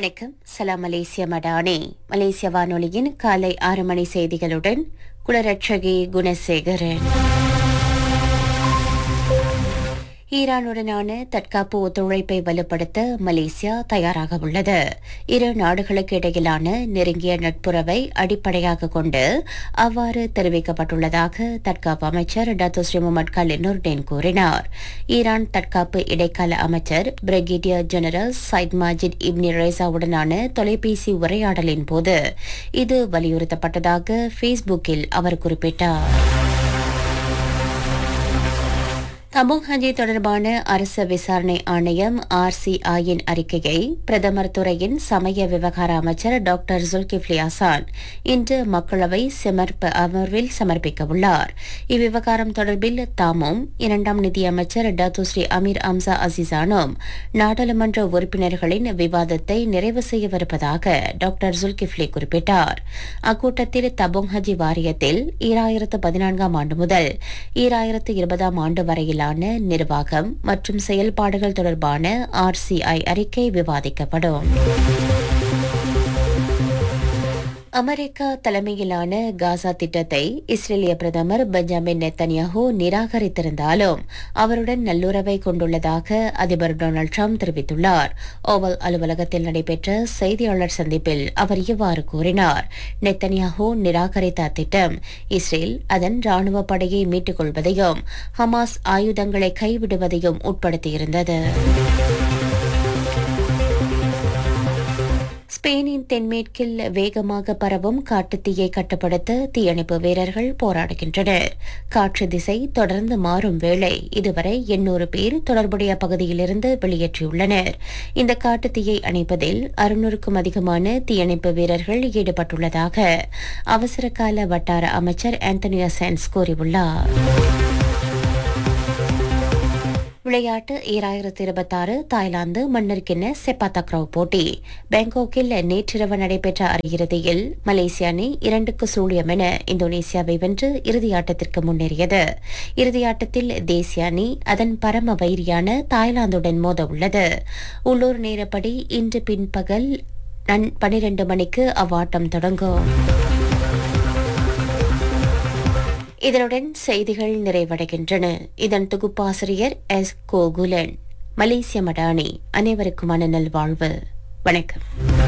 வணக்கம் சலாம் மலேசிய மடானே மலேசிய வானொலியின் காலை ஆறு மணி செய்திகளுடன் குலரட்சகி குணசேகரன் ஈரானுடனான தற்காப்பு ஒத்துழைப்பை வலுப்படுத்த மலேசியா தயாராக உள்ளது இரு நாடுகளுக்கு இடையிலான நெருங்கிய நட்புறவை அடிப்படையாக கொண்டு அவ்வாறு தெரிவிக்கப்பட்டுள்ளதாக தற்காப்பு அமைச்சர் டத்து ஸ்ரீ முகமது கலினுர்டேன் கூறினார் ஈரான் தற்காப்பு இடைக்கால அமைச்சர் brigadier general Saeed Majid Ibne ரேசாவுடனான தொலைபேசி உரையாடலின் போது இது வலியுறுத்தப்பட்டதாக ஃபேஸ்புக்கில் அவர் குறிப்பிட்டார் தபுங் ஹஜி தொடர்பான அரசு விசாரணை ஆணையம் ஆர்சிஐயின் அறிக்கையை பிரதமர் துறையின் சமய விவகார அமைச்சர் டாக்டர் ஜுல்கிஃப்லி அசான் இன்று மக்களவை சமர்ப்ப அமர்வில் சமர்ப்பிக்க உள்ளார் இவ்விவகாரம் தொடர்பில் தாமும் இரண்டாம் நிதியமைச்சர் டாத்து ஸ்ரீ அமீர் அம்சா அசிசானும் நாடாளுமன்ற உறுப்பினர்களின் விவாதத்தை நிறைவு செய்யவிருப்பதாக டாக்டர் ஜுல்கிஃப்லி குறிப்பிட்டார் அக்கூட்டத்தில் தபுங் ஹஜி வாரியத்தில் ஈராயிரத்து பதினான்காம் ஆண்டு முதல் ஈராயிரத்து இருபதாம் ஆண்டு வரையிலான மீதான நிர்வாகம் மற்றும் செயல்பாடுகள் தொடர்பான ஆர்சிஐ அறிக்கை விவாதிக்கப்படும் அமெரிக்கா தலைமையிலான காசா திட்டத்தை இஸ்ரேலிய பிரதமர் பெஞ்சமின் நெத்தன்யாஹூ நிராகரித்திருந்தாலும் அவருடன் நல்லுறவை கொண்டுள்ளதாக அதிபர் டொனால்டு ட்ரம்ப் தெரிவித்துள்ளார் ஓவல் அலுவலகத்தில் நடைபெற்ற செய்தியாளர் சந்திப்பில் அவர் இவ்வாறு கூறினார் நெத்தன்யாஹூ நிராகரித்த அத்திட்டம் இஸ்ரேல் அதன் ராணுவ படையை மீட்டுக் கொள்வதையும் ஹமாஸ் ஆயுதங்களை கைவிடுவதையும் உட்படுத்தியிருந்தது ஸ்பெயினின் தென்மேற்கில் வேகமாக பரவும் காட்டுத்தீயை கட்டுப்படுத்த தீயணைப்பு வீரர்கள் போராடுகின்றனர் காற்று திசை தொடர்ந்து மாறும் வேளை இதுவரை எண்ணூறு பேர் தொடர்புடைய பகுதியிலிருந்து வெளியேற்றியுள்ளனர் இந்த காட்டுத்தீயை அணைப்பதில் அறுநூறுக்கும் அதிகமான தீயணைப்பு வீரர்கள் ஈடுபட்டுள்ளதாக அவசர கால வட்டார அமைச்சர் ஆந்தனியா சென்ஸ் கூறியுள்ளார் விளையாட்டு ஈராயிரத்தி இருபத்தாறு தாய்லாந்து மன்னர்கிண்ண செப்பாத்தக்ரவ் போட்டி பாங்காக்கில் நேற்றிரவு நடைபெற்ற அரையிறுதியில் மலேசிய அணி இரண்டுக்கு சூழியம் என இந்தோனேசியாவை வென்று இறுதியாட்டத்திற்கு முன்னேறியது இறுதியாட்டத்தில் தேசிய அணி அதன் பரம வைரியான தாய்லாந்துடன் மோத உள்ளது உள்ளூர் நேரப்படி இன்று பின்பகல் பனிரண்டு மணிக்கு அவ்வாட்டம் தொடங்கும் இதனுடன் செய்திகள் நிறைவடைகின்றன இதன் தொகுப்பாசிரியர் எஸ் கோகுலன் மலேசிய மடானி அனைவருக்குமான நல்வாழ்வு வணக்கம்